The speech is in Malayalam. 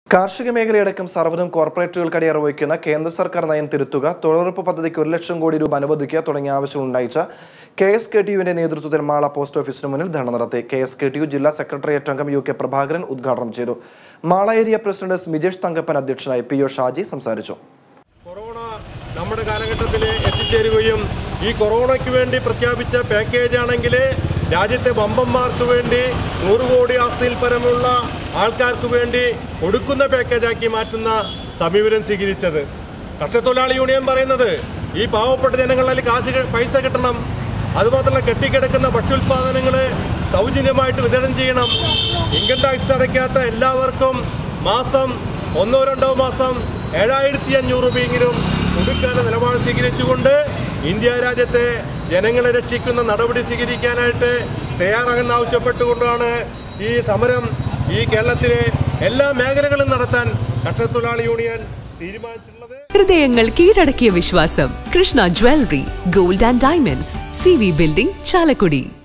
കാർഷിക മേഖലയടക്കം സർവ്വതും കോർപ്പറേറ്റുകൾക്ക് അടിയറ വയ്ക്കുന്ന കേന്ദ്ര സർക്കാർ നയം തിരുത്തുക തൊഴിലുറപ്പ് പദ്ധതിക്ക് ഒരു ലക്ഷം കോടി രൂപ അനുവദിക്കുക തുടങ്ങിയ ആവശ്യം ഉന്നയിച്ച കെ എസ് കെ ടി യുവിന്റെ നേതൃത്വത്തിൽ മാള പോസ്റ്റ് ഓഫീസിന് മുന്നിൽ ധർണ നടത്തി K S K T U ജില്ലാ സെക്രട്ടേറിയറ്റ് അംഗം യു കെ പ്രഭാകരൻ ഉദ്ഘാടനം ചെയ്തു മാള ഏരിയ പ്രസിഡന്റ് സ്മിജേഷ് തങ്കപ്പൻ അധ്യക്ഷനായി പി ഒ ഷാജി സംസാരിച്ചു കൊറോണ നമ്മുടെ കാലഘട്ടത്തിൽ എത്തിച്ചേരുകയും ഈ കൊറോണയ്ക്ക് വേണ്ടി പ്രഖ്യാപിച്ച പാക്കേജ് ആണെങ്കിൽ രാജ്യത്തെ വമ്പന്മാർക്ക് വേണ്ടി നൂറ് കോടി ആസ്തിയിൽ പരമുള്ള ആൾക്കാർക്ക് വേണ്ടി കൊടുക്കുന്ന പാക്കേജാക്കി മാറ്റുന്ന സമീപനം സ്വീകരിച്ചത് കർഷകത്തൊഴിലാളി യൂണിയൻ പറയുന്നത് ഈ പാവപ്പെട്ട ജനങ്ങളിൽ കാശ് കി- പൈസ കിട്ടണം അതുമാത്രമല്ല കെട്ടിക്കിടക്കുന്ന ഭക്ഷ്യോൽപാദനങ്ങൾ സൗജന്യമായിട്ട് വിതരണം ചെയ്യണം ഇൻകം ടാക്സ് അടയ്ക്കാത്ത എല്ലാവർക്കും മാസം ഒന്നോ രണ്ടോ മാസം ഏഴായിരത്തി അഞ്ഞൂറ് രൂപയെങ്കിലും കൊടുക്കാനുള്ള നിലപാട് സ്വീകരിച്ചുകൊണ്ട് ഇന്ത്യ രാജ്യത്തെ ജനങ്ങളെ രക്ഷിക്കുന്ന നടപടി സ്വീകരിക്കാനായിട്ട് തയ്യാറാകുന്ന ആവശ്യപ്പെട്ടുകൊണ്ടാണ് ഈ സമരം ഈ കേരളത്തിലെ എല്ലാ മേഖലകളും നടത്താൻ കർഷകത്തൊഴിലാളി യൂണിയൻ തീരുമാനിച്ചിട്ടുള്ളത് ഹൃദയങ്ങൾ കീഴടക്കിയ വിശ്വാസം Krishna jewellery gold and diamonds C V building Chalakudy